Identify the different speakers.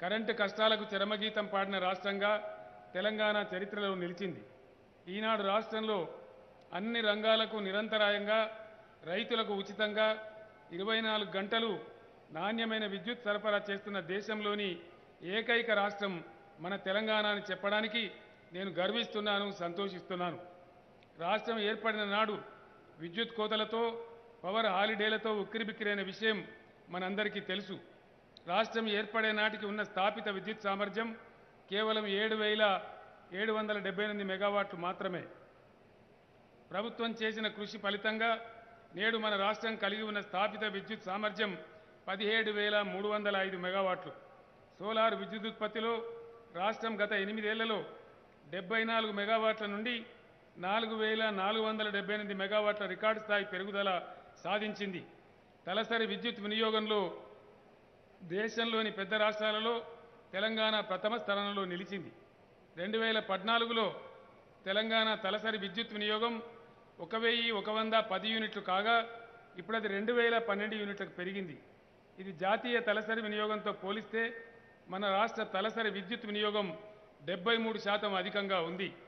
Speaker 1: current కష్టాలకు చరమగీతం పాడిన రాష్ట్రంగా తెలంగాణ చరిత్రలో నిలిచింది ఈనాడు రాష్ట్రంలో అన్ని రంగాలకు నిరంతరాయంగా రైతులకు ఉచితంగా ఇరవై నాలుగు గంటలు నాణ్యమైన విద్యుత్ సరఫరా చేస్తున్న దేశంలోని ఏకైక రాష్ట్రం మన తెలంగాణ అని చెప్పడానికి నేను గర్విస్తున్నాను సంతోషిస్తున్నాను రాష్ట్రం ఏర్పడిన నాడు విద్యుత్ కోతలతో పవర్ హాలిడేలతో ఉక్కిరిబిక్కిరైన విషయం మనందరికీ తెలుసు రాష్ట్రం ఏర్పడే నాటికి ఉన్న స్థాపిత విద్యుత్ సామర్థ్యం కేవలం ఏడు వేల ఏడు వందల డెబ్బై ఎనిమిది మెగావాట్లు మాత్రమే ప్రభుత్వం చేసిన కృషి ఫలితంగా నేడు మన రాష్ట్రం కలిగి ఉన్న స్థాపిత విద్యుత్ సామర్థ్యం పదిహేడు వేల మూడు వందల ఐదు మెగావాట్లు సోలార్ విద్యుత్ ఉత్పత్తిలో రాష్ట్రం గత ఎనిమిదేళ్లలో డెబ్బై నాలుగు మెగావాట్ల నుండి నాలుగు వేల నాలుగు వందల డెబ్బై ఎనిమిది మెగావాట్ల రికార్డు స్థాయి పెరుగుదల సాధించింది తలసరి విద్యుత్ వినియోగంలో దేశంలోని పెద్ద రాష్ట్రాలలో తెలంగాణ ప్రథమ స్థానంలో నిలిచింది రెండు వేల పద్నాలుగులో తెలంగాణ తలసరి విద్యుత్ వినియోగం ఒక వెయ్యి ఒక వంద పది యూనిట్లు కాగా ఇప్పుడు అది రెండు వేల పన్నెండు యూనిట్లకు పెరిగింది ఇది జాతీయ తలసరి వినియోగంతో పోలిస్తే మన రాష్ట్ర తలసరి విద్యుత్ వినియోగం డెబ్బై మూడు శాతం అధికంగా ఉంది